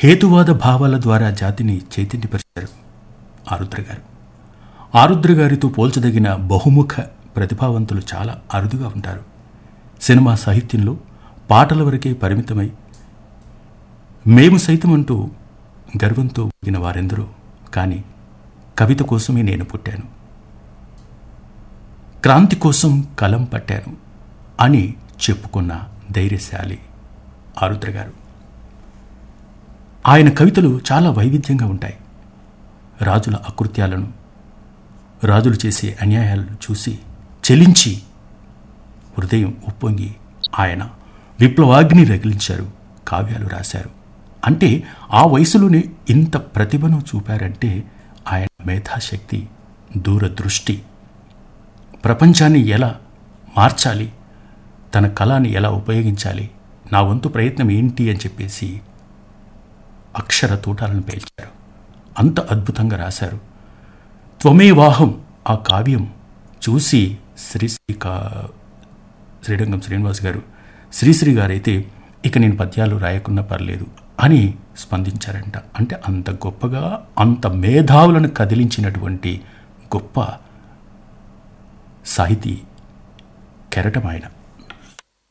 హేతువాద భావాల ద్వారా జాతిని చైతన్యపరిచారు ఆరుద్ర గారు ఆరుద్ర గారితో పోల్చదగిన బహుముఖ ప్రతిభావంతులు చాలా అరుదుగా ఉంటారు సినిమా సాహిత్యంలో పాటల వరకే పరిమితమై మేము సైతం అంటూ గర్వంతో ఊగిన వారెందరో కానీ కవిత కోసమే నేను పుట్టాను క్రాంతి కోసం కలం పట్టాను అని చెప్పుకున్న ధైర్యశాలి ఆరుద్ర గారు ఆయన కవితలు చాలా వైవిధ్యంగా ఉంటాయి రాజుల అకృత్యాలను రాజులు చేసే అన్యాయాలను చూసి చెలించి హృదయం ఉప్పొంగి ఆయన విప్లవాగ్ని రగిలించారు కావ్యాలు రాశారు అంటే ఆ వయసులోనే ఇంత ప్రతిభను చూపారంటే ఆయన మేధాశక్తి దూరదృష్టి ప్రపంచాన్ని ఎలా మార్చాలి తన కళాన్ని ఎలా ఉపయోగించాలి నా వంతు ప్రయత్నం ఏంటి అని చెప్పేసి అక్షర తూటాలను పేల్చారు అంత అద్భుతంగా రాశారు త్వమేవాహం ఆ కావ్యం చూసి శ్రీశ్రీ కా శ్రీరంగం శ్రీనివాస్ గారు శ్రీశ్రీ గారైతే ఇక నేను పద్యాలు రాయకున్నా పర్లేదు అని స్పందించారంట అంటే అంత గొప్పగా అంత మేధావులను కదిలించినటువంటి గొప్ప సాహితీ కెరటం ఆయన